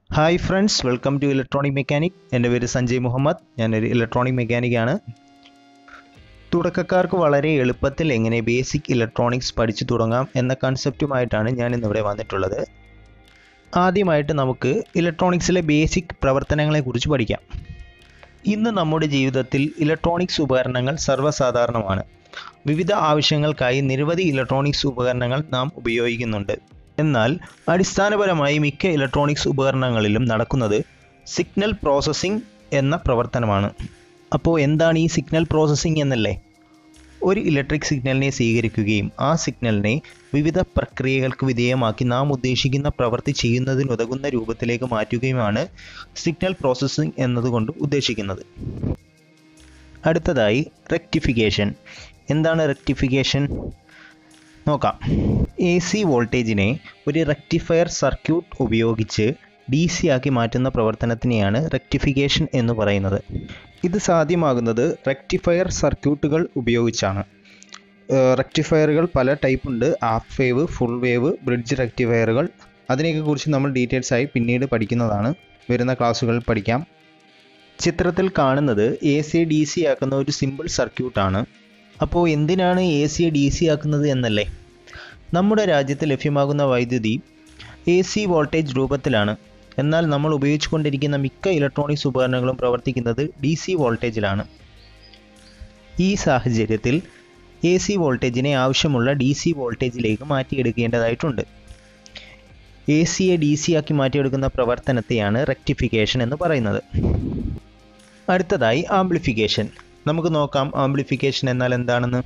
hi friends welcome to electronic mechanic എൻ്റെ പേര് സഞ്ജയ് മുഹമ്മദ് ഞാനൊരു ഇലക്ട്രോണിക് മെക്കാനിക്കാണ് തുടക്കക്കാർക്ക് വളരെ എളുപ്പത്തിൽ എങ്ങനെ ബേസിക് ഇലക്ട്രോണിക്സ് പഠിച്ചു തുടങ്ങാം എന്ന കൺസെപ്റ്റുമായിട്ടാണ് ഞാൻ ഇന്നിവിടെ വന്നിട്ടുള്ളത് ആദ്യമായിട്ട് നമുക്ക് ഇലക്ട്രോണിക്സിലെ ബേസിക് പ്രവർത്തനങ്ങളെക്കുറിച്ച് പഠിക്കാം ഇന്ന് നമ്മുടെ ജീവിതത്തിൽ ഇലക്ട്രോണിക്സ് ഉപകരണങ്ങൾ സർവ്വസാധാരണമാണ് വിവിധ ആവശ്യങ്ങൾക്കായി നിരവധി ഇലക്ട്രോണിക്സ് ഉപകരണങ്ങൾ നാം ഉപയോഗിക്കുന്നുണ്ട് എന്നാൽ അടിസ്ഥാനപരമായി മിക്ക ഇലക്ട്രോണിക്സ് ഉപകരണങ്ങളിലും നടക്കുന്നത് സിഗ്നൽ പ്രോസസ്സിംഗ് എന്ന പ്രവർത്തനമാണ് അപ്പോൾ എന്താണ് ഈ സിഗ്നൽ പ്രോസസ്സിംഗ് എന്നല്ലേ ഒരു ഇലക്ട്രിക് സിഗ്നലിനെ സ്വീകരിക്കുകയും ആ സിഗ്നലിനെ വിവിധ പ്രക്രിയകൾക്ക് വിധേയമാക്കി നാം ഉദ്ദേശിക്കുന്ന പ്രവൃത്തി ചെയ്യുന്നതിനുതകുന്ന രൂപത്തിലേക്ക് മാറ്റുകയുമാണ് സിഗ്നൽ പ്രോസസ്സിംഗ് എന്നതുകൊണ്ട് ഉദ്ദേശിക്കുന്നത് അടുത്തതായി റെക്ടിഫിക്കേഷൻ എന്താണ് റെക്ടിഫിക്കേഷൻ നോക്കാം എ സി വോൾട്ടേജിനെ ഒരു റെക്ടിഫയർ സർക്യൂട്ട് ഉപയോഗിച്ച് ഡി സി ആക്കി മാറ്റുന്ന പ്രവർത്തനത്തിനെയാണ് റെക്ടിഫിക്കേഷൻ എന്ന് പറയുന്നത് ഇത് സാധ്യമാകുന്നത് റെക്ടിഫയർ സർക്യൂട്ടുകൾ ഉപയോഗിച്ചാണ് റെക്ടിഫയറുകൾ പല ടൈപ്പ് ഉണ്ട് half wave full wave bridge റെക്ടിഫയറുകൾ അതിനെയൊക്കെ കുറിച്ച് നമ്മൾ ഡീറ്റെയിൽസ് ആയി പിന്നീട് പഠിക്കുന്നതാണ് വരുന്ന ക്ലാസ്സുകളിൽ പഠിക്കാം ചിത്രത്തിൽ കാണുന്നത് എ സി ഡി സി ആക്കുന്ന ഒരു സിമ്പിൾ സർക്യൂട്ടാണ് അപ്പോൾ എന്തിനാണ് എ സിയെ ഡി സി ആക്കുന്നത് എന്നല്ലേ നമ്മുടെ രാജ്യത്ത് ലഭ്യമാകുന്ന വൈദ്യുതി എ സി വോൾട്ടേജ് രൂപത്തിലാണ് എന്നാൽ നമ്മൾ ഉപയോഗിച്ചുകൊണ്ടിരിക്കുന്ന മിക്ക ഇലക്ട്രോണിക്സ് ഉപകരണങ്ങളും പ്രവർത്തിക്കുന്നത് ഡി സി വോൾട്ടേജിലാണ് ഈ സാഹചര്യത്തിൽ എ സി വോൾട്ടേജിനെ ആവശ്യമുള്ള ഡി സി വോൾട്ടേജിലേക്ക് മാറ്റിയെടുക്കേണ്ടതായിട്ടുണ്ട് എ സിയെ ഡി സി ആക്കി മാറ്റിയെടുക്കുന്ന പ്രവർത്തനത്തെയാണ് റെക്ടിഫിക്കേഷൻ എന്ന് പറയുന്നത് അടുത്തതായി ആംപ്ലിഫിക്കേഷൻ നമുക്ക് നോക്കാം ആംപ്ലിഫിക്കേഷൻ എന്നാൽ എന്താണെന്ന്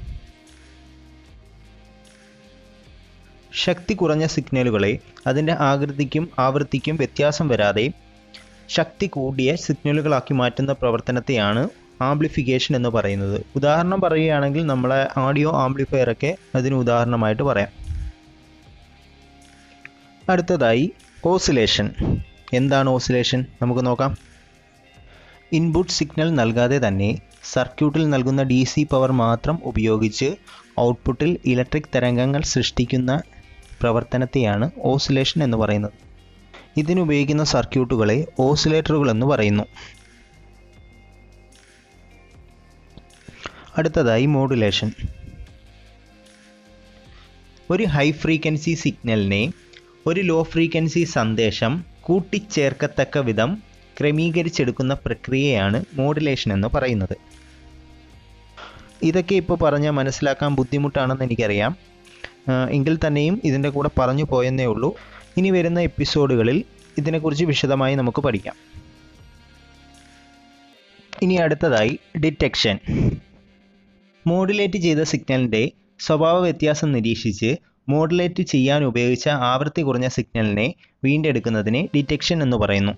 ശക്തി കുറഞ്ഞ സിഗ്നലുകളെ അതിൻ്റെ ആകൃതിക്കും ആവൃത്തിക്കും വ്യത്യാസം വരാതെ ശക്തി കൂടിയ സിഗ്നലുകളാക്കി മാറ്റുന്ന പ്രവർത്തനത്തെയാണ് ആംപ്ലിഫിക്കേഷൻ എന്ന് പറയുന്നത് ഉദാഹരണം പറയുകയാണെങ്കിൽ നമ്മളെ ഓഡിയോ ആംപ്ലിഫയർ ഒക്കെ അതിന് ഉദാഹരണമായിട്ട് പറയാം അടുത്തതായി ഓസിലേഷൻ എന്താണ് ഓസിലേഷൻ നമുക്ക് നോക്കാം ഇൻപുട്ട് സിഗ്നൽ നൽകാതെ തന്നെ സർക്യൂട്ടിൽ നൽകുന്ന ഡി സി പവർ മാത്രം ഉപയോഗിച്ച് ഔട്ട്പുട്ടിൽ ഇലക്ട്രിക് തരംഗങ്ങൾ സൃഷ്ടിക്കുന്ന പ്രവർത്തനത്തെയാണ് ഓസിലേഷൻ എന്ന് പറയുന്നത് ഇതിനുപയോഗിക്കുന്ന സർക്യൂട്ടുകളെ ഓസിലേറ്ററുകൾ എന്ന് പറയുന്നു അടുത്തതായി മോഡുലേഷൻ ഒരു ഹൈ ഫ്രീക്വൻസി സിഗ്നലിനെ ഒരു ലോ ഫ്രീക്വൻസി സന്ദേശം കൂട്ടിച്ചേർക്കത്തക്ക വിധം ക്രമീകരിച്ചെടുക്കുന്ന പ്രക്രിയയാണ് മോഡുലേഷൻ എന്ന് പറയുന്നത് ഇതൊക്കെ ഇപ്പോൾ പറഞ്ഞാൽ മനസ്സിലാക്കാൻ ബുദ്ധിമുട്ടാണെന്ന് എനിക്കറിയാം എങ്കിൽ തന്നെയും ഇതിൻ്റെ കൂടെ പറഞ്ഞു പോയെന്നേ ഉള്ളൂ ഇനി വരുന്ന എപ്പിസോഡുകളിൽ ഇതിനെക്കുറിച്ച് വിശദമായി നമുക്ക് പഠിക്കാം ഇനി അടുത്തതായി ഡിറ്റക്ഷൻ മോഡുലേറ്റ് ചെയ്ത സിഗ്നലിൻ്റെ സ്വഭാവ വ്യത്യാസം നിരീക്ഷിച്ച് മോഡുലേറ്റ് ചെയ്യാൻ ഉപയോഗിച്ച ആവൃത്തി കുറഞ്ഞ സിഗ്നലിനെ വീണ്ടെടുക്കുന്നതിനെ ഡിറ്റക്ഷൻ എന്ന് പറയുന്നു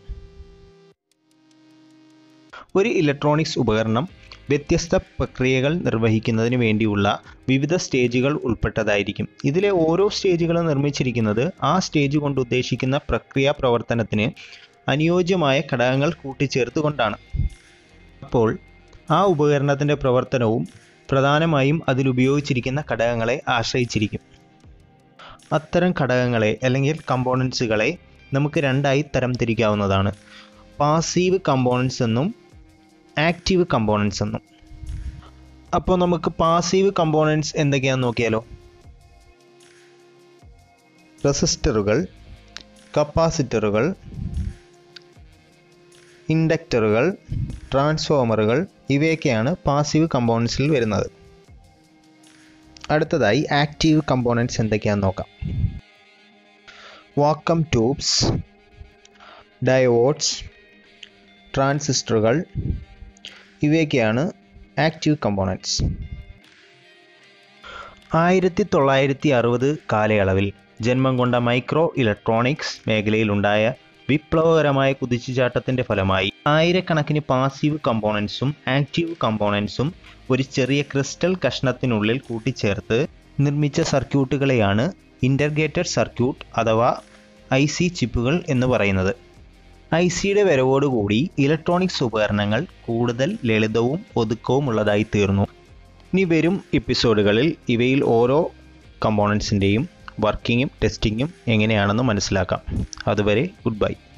ഒരു ഇലക്ട്രോണിക്സ് ഉപകരണം വ്യത്യസ്ത പ്രക്രിയകൾ നിർവഹിക്കുന്നതിന് വേണ്ടിയുള്ള വിവിധ സ്റ്റേജുകൾ ഉൾപ്പെട്ടതായിരിക്കും ഇതിലെ ഓരോ സ്റ്റേജുകളും നിർമ്മിച്ചിരിക്കുന്നത് ആ സ്റ്റേജ് കൊണ്ട് ഉദ്ദേശിക്കുന്ന പ്രക്രിയാ പ്രവർത്തനത്തിന് അനുയോജ്യമായ ഘടകങ്ങൾ കൂട്ടിച്ചേർത്തുകൊണ്ടാണ് അപ്പോൾ ആ ഉപകരണത്തിൻ്റെ പ്രവർത്തനവും പ്രധാനമായും അതിലുപയോഗിച്ചിരിക്കുന്ന ഘടകങ്ങളെ ആശ്രയിച്ചിരിക്കും അത്തരം ഘടകങ്ങളെ അല്ലെങ്കിൽ കമ്പോണൻസുകളെ നമുക്ക് രണ്ടായി തരംതിരിക്കാവുന്നതാണ് പാസീവ് കമ്പോണൻസ് എന്നും ആക്റ്റീവ് കമ്പോണൻസ് എന്നും അപ്പോൾ നമുക്ക് പാസീവ് കമ്പോണൻസ് എന്തൊക്കെയാണെന്ന് നോക്കിയാലോ റെസിസ്റ്ററുകൾ കപ്പാസിറ്ററുകൾ ഇൻഡക്ടറുകൾ ട്രാൻസ്ഫോമറുകൾ ഇവയൊക്കെയാണ് പാസീവ് കമ്പോണൻസിൽ വരുന്നത് അടുത്തതായി ആക്റ്റീവ് കമ്പോണൻസ് എന്തൊക്കെയാണെന്ന് നോക്കാം വാക്കം ട്യൂബ്സ് ഡയോഡ്സ് ട്രാൻസിസ്റ്ററുകൾ ഇവയൊക്കെയാണ് ആക്റ്റീവ് കമ്പോണൻസ് ആയിരത്തി തൊള്ളായിരത്തി അറുപത് കാലയളവിൽ ജന്മം കൊണ്ട മൈക്രോ ഇലക്ട്രോണിക്സ് മേഖലയിലുണ്ടായ വിപ്ലവകരമായ കുതിച്ചുചാട്ടത്തിൻ്റെ ഫലമായി ആയിരക്കണക്കിന് പാസീവ് കമ്പോണൻസും ആക്റ്റീവ് കമ്പോണൻസും ഒരു ചെറിയ ക്രിസ്റ്റൽ കഷ്ണത്തിനുള്ളിൽ കൂട്ടിച്ചേർത്ത് നിർമ്മിച്ച സർക്യൂട്ടുകളെയാണ് ഇൻ്റർഗ്രേറ്റഡ് സർക്യൂട്ട് അഥവാ ഐ സി ചിപ്പുകൾ എന്ന് പറയുന്നത് ഐ സിയുടെ വരവോടുകൂടി ഇലക്ട്രോണിക്സ് ഉപകരണങ്ങൾ കൂടുതൽ ലളിതവും ഒതുക്കവും ഉള്ളതായി തീർന്നു ഇനി വരും എപ്പിസോഡുകളിൽ ഇവയിൽ ഓരോ കമ്പോണൻസിൻ്റെയും വർക്കിങ്ങും ടെസ്റ്റിങ്ങും എങ്ങനെയാണെന്ന് മനസ്സിലാക്കാം അതുവരെ ഗുഡ് ബൈ